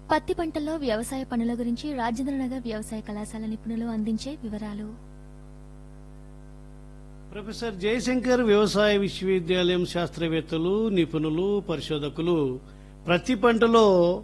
పత్తి పంటల్లో వ్యవసాయ పనుల గురించి రాజేంద్రనగర్ వ్యవసాయ కళాశాల నిపుణులు అందించే వివరాలు ప్రొఫెసర్ జయశంకర్ వ్యవసాయ విశ్వవిద్యాలయం శాస్త్రవేత్తలు నిపుణులు పరిశోధకులు ప్రతి పంటలో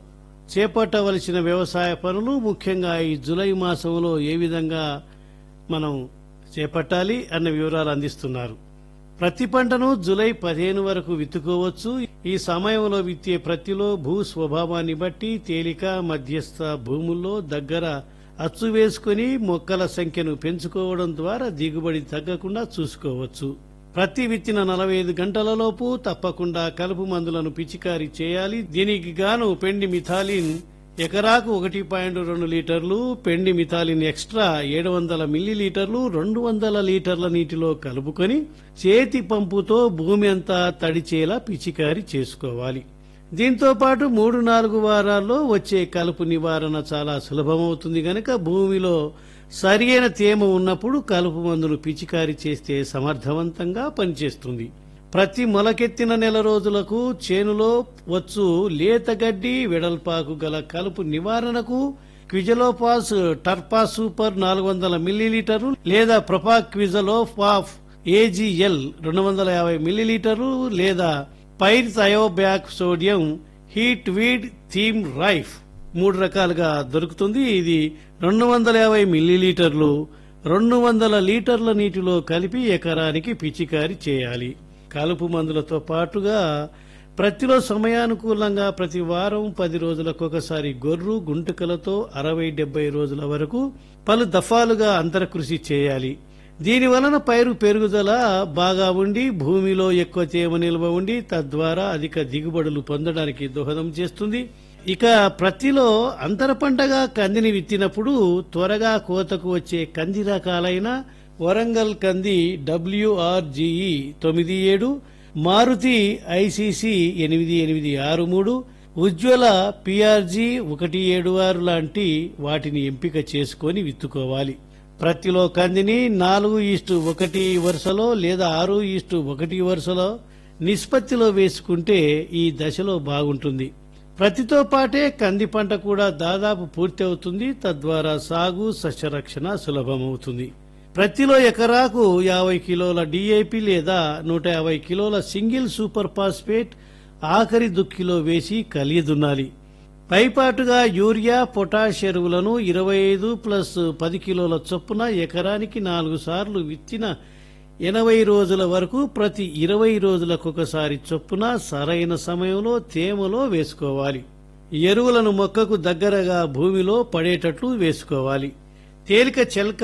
చేపట్టవలసిన వ్యవసాయ పనులు ముఖ్యంగా ఈ జులై మాసంలో ఏ విధంగా మనం చేపట్టాలి అన్న వివరాలు అందిస్తున్నారు ప్రతి పంటను జులై పదిహేను వరకు విత్తుకోవచ్చు ఈ సమయంలో విత్తే ప్రత్తిలో భూ స్వభావాన్ని బట్టి తేలిక మధ్యస్థ భూముల్లో దగ్గర అచ్చు వేసుకుని మొక్కల సంఖ్యను పెంచుకోవడం ద్వారా దిగుబడి తగ్గకుండా చూసుకోవచ్చు ప్రతి విత్తిన నలభై ఐదు గంటలలోపు తప్పకుండా కలుపు మందులను పిచికారీ చేయాలి దీనికి గాను పెండి మిథాలిన్ ఎకరాకు ఒకటి పాయింట్ రెండు లీటర్లు పెండి మిథాలిన్ ఎక్స్ట్రా ఏడు వందల మిల్లీలీటర్లు రెండు వందల లీటర్ల నీటిలో కలుపుకొని చేతి పంపుతో భూమి అంతా తడిచేలా పిచికారీ చేసుకోవాలి దీంతో పాటు మూడు నాలుగు వారాల్లో వచ్చే కలుపు నివారణ చాలా సులభమవుతుంది గనక భూమిలో సరియైన తేమ ఉన్నప్పుడు కలుపు మందును పిచికారీ చేస్తే సమర్థవంతంగా పనిచేస్తుంది ప్రతి మొలకెత్తిన నెల రోజులకు చేనులో వచ్చు లేత గడ్డి వెడల్పాకు గల కలుపు నివారణకు క్విజలోపాస్ టర్పా సూపర్ నాలుగు వందల మిల్లీలీటర్లు లేదా ప్రొపా క్విజలోఫాఫ్ ఏజీఎల్ రెండు వందల యాభై మిల్లీలీటర్లు లేదా పైర్ థయోబ్యాక్ సోడియం హీట్ వీడ్ థీమ్ రైఫ్ మూడు రకాలుగా దొరుకుతుంది ఇది రెండు వందల యాభై మిల్లీలీటర్లు రెండు వందల లీటర్ల నీటిలో కలిపి ఎకరానికి పిచికారి చేయాలి కలుపు మందులతో పాటుగా ప్రతిలో సమయానుకూలంగా ప్రతి వారం పది రోజులకు ఒకసారి గొర్రు గుంటుకలతో అరవై డెబ్బై రోజుల వరకు పలు దఫాలుగా అంతరకృషి చేయాలి దీని వలన పైరు పెరుగుదల బాగా ఉండి భూమిలో ఎక్కువ తేమ నిల్వ ఉండి తద్వారా అధిక దిగుబడులు పొందడానికి దోహదం చేస్తుంది ఇక ప్రతిలో అంతర పంటగా కందిని విత్తినప్పుడు త్వరగా కోతకు వచ్చే కంది రకాలైన వరంగల్ కంది డబ్ల్యూఆర్జీఈ తొమ్మిది ఏడు మారుతి ఐసీసీ ఎనిమిది ఎనిమిది ఆరు మూడు ఉజ్వల పిఆర్జీ ఒకటి ఏడు ఆరు లాంటి వాటిని ఎంపిక చేసుకొని విత్తుకోవాలి ప్రతిలో కందిని నాలుగు ఈస్టు ఒకటి వరుసలో లేదా ఆరు ఈస్టు ఒకటి వరుసలో నిష్పత్తిలో వేసుకుంటే ఈ దశలో బాగుంటుంది ప్రతితో పాటే కంది పంట కూడా దాదాపు పూర్తి అవుతుంది తద్వారా సాగు సస్యరక్షణ సులభమవుతుంది ప్రతిలో ఎకరాకు యాభై కిలోల డిఏపి లేదా నూట యాభై కిలోల సింగిల్ సూపర్ ఫాస్ఫేట్ ఆఖరి దుక్కిలో వేసి కలియదున్నాలి పైపాటుగా యూరియా పొటాష్ ఎరువులను ఇరవై ఐదు ప్లస్ పది కిలోల చొప్పున ఎకరానికి నాలుగు సార్లు విత్తిన ఎనభై రోజుల వరకు ప్రతి ఇరవై రోజులకొకసారి చొప్పున సరైన సమయంలో తేమలో వేసుకోవాలి ఎరువులను మొక్కకు దగ్గరగా భూమిలో పడేటట్లు వేసుకోవాలి తేలిక చెల్క